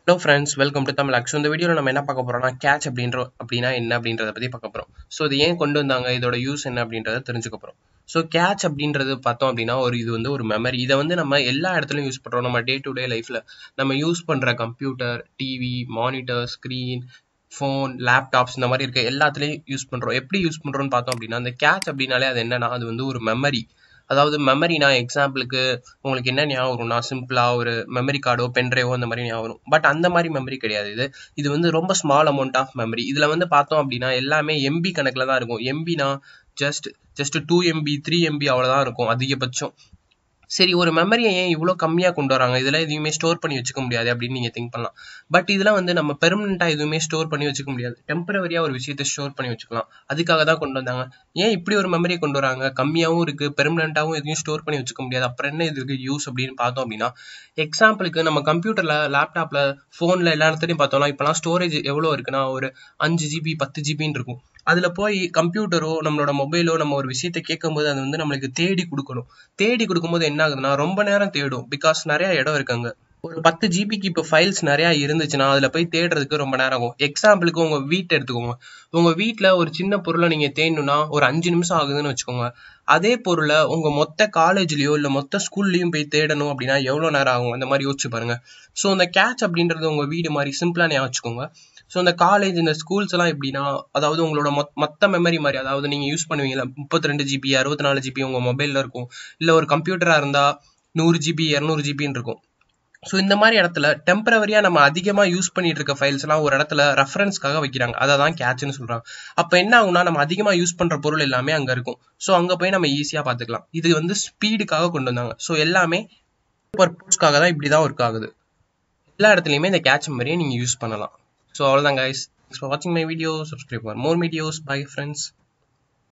Hello friends welcome to Tamil ஆக்ஸ் இந்த வீடியோவில் நம்ம என்ன பார்க்க போறோம்னா கேட்ச் அப்படின்ற அப்படின்னா என்ன அப்படின்றத பற்றி பார்க்க போகிறோம் ஸோ இது ஏன் கொண்டு வந்தாங்க இதோட யூஸ் என்ன அப்படின்றத தெரிஞ்சுக்க போகிறோம் ஸோ கேட்ச் அப்படின்றது பார்த்தோம் அப்படின்னா ஒரு இது வந்து ஒரு மெமரி இதை வந்து நம்ம எல்லா இடத்துலையும் யூஸ் பண்ணுறோம் நம்ம டே டு டே லைஃப்பில் நம்ம யூஸ் பண்ணுற computer TV monitor screen phone laptops இந்த மாதிரி இருக்க எல்லாத்துலேயும் யூஸ் பண்ணுறோம் எப்படி யூஸ் பண்ணுறோம்னு பார்த்தோம் அப்படின்னா அந்த கேட்ச் அப்படின்னாலே அது என்னன்னா அது வந்து ஒரு மெமரி அதாவது மெமரினா எக்ஸாம்பிளுக்கு உங்களுக்கு என்ன ஞாபகம் வரும்னா சிம்பிளாக ஒரு மெமரி கார்டோ பென்ட்ரைவோ அந்த மாதிரி ஞாபகம் வரும் பட் அந்த மாதிரி மெமரி கிடையாது இது இது வந்து ரொம்ப ஸ்மால் அமௌண்ட் ஆஃப் மெமரி இதில் வந்து பார்த்தோம் அப்படின்னா எல்லாமே எம்பி கணக்கில் தான் இருக்கும் எம்பினா just just two MB three MB அவ்வளோதான் இருக்கும் அதிகபட்சம் சரி ஒரு மெமரியை ஏன் இவ்வளோ கம்மியாக கொண்டு வராங்க இதில் எதுவுமே ஸ்டோர் பண்ணி வச்சுக்க முடியாது அப்படின்னு நீங்கள் திங்க் பண்ணலாம் பட் இதில் வந்து நம்ம பெர்மனெண்ட்டாக எதுவுமே ஸ்டோர் பண்ணி வச்சுக்க முடியாது டெம்பரவரியாக ஒரு விஷயத்தை ஸ்டோர் பண்ணி வச்சுக்கலாம் அதுக்காக தான் கொண்டு வந்தாங்க ஏன் இப்படி ஒரு மெமரியை கொண்டு வராங்க கம்மியாகவும் இருக்குது பெர்மனெண்ட்டாகவும் எதுவும் ஸ்டோர் பண்ணி வச்சுக்க முடியாது அப்புறம் என்ன இதுக்கு யூஸ் அப்படின்னு பார்த்தோம் அப்படின்னா எக்ஸாம்பிளுக்கு நம்ம கம்ப்யூட்டரில் லேப்டாப்பில் ஃபோனில் எல்லா இடத்துலையும் பார்த்தோம்னா இப்போலாம் ஸ்டோரேஜ் எவ்வளோ இருக்குன்னா ஒரு அஞ்சு ஜிபி பத்து ஜிபின்னு இருக்கும் அதில் போய் கம்ப்யூட்டரோ நம்மளோட மொபைலோ நம்ம ஒரு விஷயத்தை கேட்கும்போது அது வந்து நம்மளுக்கு தேடி கொடுக்கணும் தேடி கொடுக்கும்போது என்ன ஆகுதுன்னா ரொம்ப நேரம் தேடும் பிகாஸ் நிறைய இடம் இருக்காங்க ஒரு பத்து ஜிபிக்கு இப்போ ஃபைல்ஸ் நிறையா இருந்துச்சுன்னா அதில் போய் தேடுறதுக்கு ரொம்ப நேரம் ஆகும் எக்ஸாம்பிளுக்கு உங்கள் வீட்டை எடுத்துக்கோங்க உங்கள் வீட்டில் ஒரு சின்ன பொருளை நீங்கள் தேடணும்னா ஒரு அஞ்சு நிமிஷம் ஆகுதுன்னு வச்சுக்கோங்க அதே பொருளை உங்கள் மொத்த காலேஜ்லேயோ இல்லை மொத்த ஸ்கூல்லையும் போய் தேடணும் அப்படின்னா எவ்வளோ நேரம் ஆகும் அந்த மாதிரி யோசிச்சு பாருங்க ஸோ அந்த கேட்ச் அப்படின்றது உங்கள் வீடு மாதிரி சிம்பிளாக ஞாபகம் வச்சுக்கோங்க ஸோ இந்த காலேஜ் இந்த ஸ்கூல்ஸ் எல்லாம் எப்படின்னா அதாவது உங்களோட மொத் மொத்த மெமரி மாதிரி அதாவது நீங்கள் யூஸ் பண்ணுவீங்களா முப்பத்தி ரெண்டு ஜிபி அறுபத்தி நாலு ஜிபி உங்கள் மொபைலில் இருக்கும் இல்லை ஒரு கம்ப்யூட்டராக இருந்தால் நூறு ஜிபி இரநூறு ஜிபின்னு இருக்கும் ஸோ இந்த மாதிரி இடத்துல டெம்பரவரியாக நம்ம அதிகமாக யூஸ் பண்ணிட்டு இருக்க ஃபைல்ஸ்லாம் ஒரு இடத்துல ரெஃபரன்ஸ்க்காக வைக்கிறாங்க அதை தான் கேட்ச்னு சொல்கிறாங்க அப்போ என்ன ஆகும்னா நம்ம அதிகமாக யூஸ் பண்ணுற பொருள் எல்லாமே அங்கே இருக்கும் ஸோ அங்கே போய் நம்ம ஈஸியாக பார்த்துக்கலாம் இது வந்து ஸ்பீடுக்காக கொண்டு வந்தாங்க ஸோ எல்லாமே பர்பஸ்க்காக தான் இப்படி தான் ஒர்க் ஆகுது எல்லா இடத்துலையுமே இந்த கேட்ச் மெமரியை நீங்கள் யூஸ் பண்ணலாம் ஸோ அவ்வளோதான் guys Thanks for watching my video. Subscribe for more videos. Bye friends.